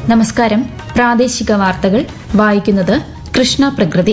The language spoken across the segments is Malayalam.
നമസ്കാരം പ്രാദേശിക വാർത്തകൾ വായിക്കുന്നത് കൃഷ്ണ പ്രകൃതി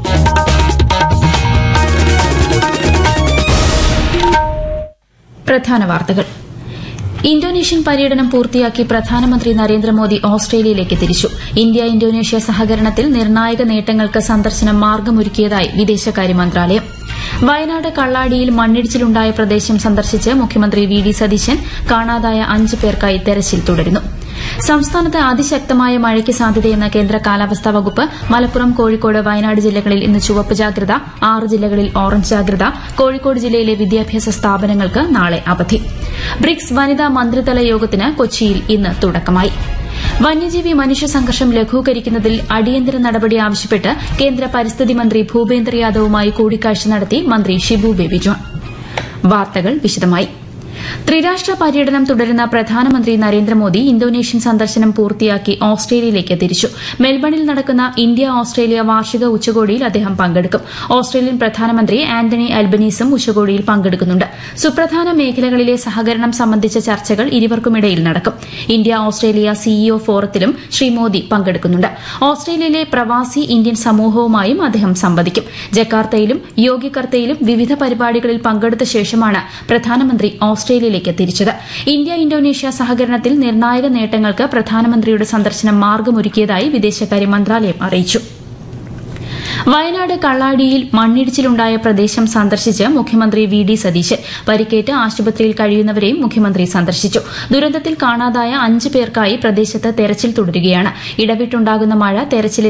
പ്രധാന വാർത്തകൾ ഇന്തോനേഷ്യൻ പര്യടനം പൂർത്തിയാക്കി പ്രധാനമന്ത്രി നരേന്ദ്രമോദി ഓസ്ട്രേലിയയിലേക്ക് തിരിച്ചു ഇന്ത്യ ഇന്തോനേഷ്യ സഹകരണത്തിൽ നിർണായക നേട്ടങ്ങൾക്ക് സന്ദർശനം മാർഗമൊരുക്കിയതായി വിദേശകാര്യ മന്ത്രാലയം വയനാട് കള്ളാടിയിൽ മണ്ണിടിച്ചിലുണ്ടായ പ്രദേശം സന്ദർശിച്ച് മുഖ്യമന്ത്രി വി ഡി സതീശൻ കാണാതായ അഞ്ച് പേർക്കായി തെരച്ചിൽ തുടരുന്നു സംസ്ഥാനത്ത് അതിശക്തമായ മഴയ്ക്ക് സാധ്യതയെന്ന കേന്ദ്ര കാലാവസ്ഥാ വകുപ്പ് മലപ്പുറം കോഴിക്കോട് വയനാട് ജില്ലകളിൽ ഇന്ന് ചുവപ്പ് ജാഗ്രത ആറ് ജില്ലകളിൽ ഓറഞ്ച് ജാഗ്രത കോഴിക്കോട് ജില്ലയിലെ വിദ്യാഭ്യാസ സ്ഥാപനങ്ങൾക്ക് നാളെ അവധി ബ്രിക്സ് വനിതാ മന്ത്രിതല യോഗത്തിന് കൊച്ചിയിൽ ഇന്ന് തുടക്കമായി വന്യജീവി മനുഷ്യ സംഘർഷം ലഘൂകരിക്കുന്നതിൽ അടിയന്തര നടപടി ആവശ്യപ്പെട്ട് കേന്ദ്ര പരിസ്ഥിതി മന്ത്രി ഭൂപേന്ദ്ര യാദവുമായി കൂടിക്കാഴ്ച നടത്തി മന്ത്രി ഷിബു ബേബി ജോൺ വാർത്തകൾ വിശദമായി ത്രിരാഷ്ട്ര പര്യടനം തുടരുന്ന പ്രധാനമന്ത്രി നരേന്ദ്രമോദി ഇന്തോനേഷ്യൻ സന്ദർശനം പൂർത്തിയാക്കി ഓസ്ട്രേലിയയിലേക്ക് തിരിച്ചു മെൽബണിൽ നടക്കുന്ന ഇന്ത്യ ഓസ്ട്രേലിയ വാർഷിക ഉച്ചകോടിയിൽ അദ്ദേഹം പങ്കെടുക്കും ഓസ്ട്രേലിയൻ പ്രധാനമന്ത്രി ആന്റണി അൽബനീസും ഉച്ചകോടിയിൽ പങ്കെടുക്കുന്നുണ്ട് സുപ്രധാന മേഖലകളിലെ സഹകരണം സംബന്ധിച്ച ചർച്ചകൾ ഇരുവർക്കുമിടയിൽ നടക്കും ഇന്ത്യ ഓസ്ട്രേലിയ സിഇഒ ഫോറത്തിലും ശ്രീ മോദി പങ്കെടുക്കുന്നുണ്ട് ഓസ്ട്രേലിയയിലെ പ്രവാസി ഇന്ത്യൻ സമൂഹവുമായും അദ്ദേഹം സംവദിക്കും ജക്കാർത്തയിലും യോഗികർത്തയിലും വിവിധ പരിപാടികളിൽ പങ്കെടുത്ത ശേഷമാണ് പ്രധാനമന്ത്രി ഓസ്ട്രേലിയയിലേക്ക് തിരിച്ചത് ഇന്ത്യ ഇന്തോനേഷ്യ സഹകരണത്തിൽ നിർണായക നേട്ടങ്ങൾക്ക് പ്രധാനമന്ത്രിയുടെ സന്ദർശനം മാർഗമൊരുക്കിയതായി വിദേശകാര്യ മന്ത്രാലയം അറിയിച്ചു വയനാട് കള്ളാടിയിൽ മണ്ണിടിച്ചിലുണ്ടായ പ്രദേശം സന്ദർശിച്ച് മുഖ്യമന്ത്രി വി ഡി സതീശൻ പരിക്കേറ്റ് ആശുപത്രിയിൽ കഴിയുന്നവരെയും മുഖ്യമന്ത്രി സന്ദർശിച്ചു ദുരന്തത്തിൽ കാണാതായ അഞ്ച് പേർക്കായി പ്രദേശത്ത് തെരച്ചിൽ തുടരുകയാണ് ഇടവിട്ടുണ്ടാകുന്ന മഴ തെരച്ചിലിൽ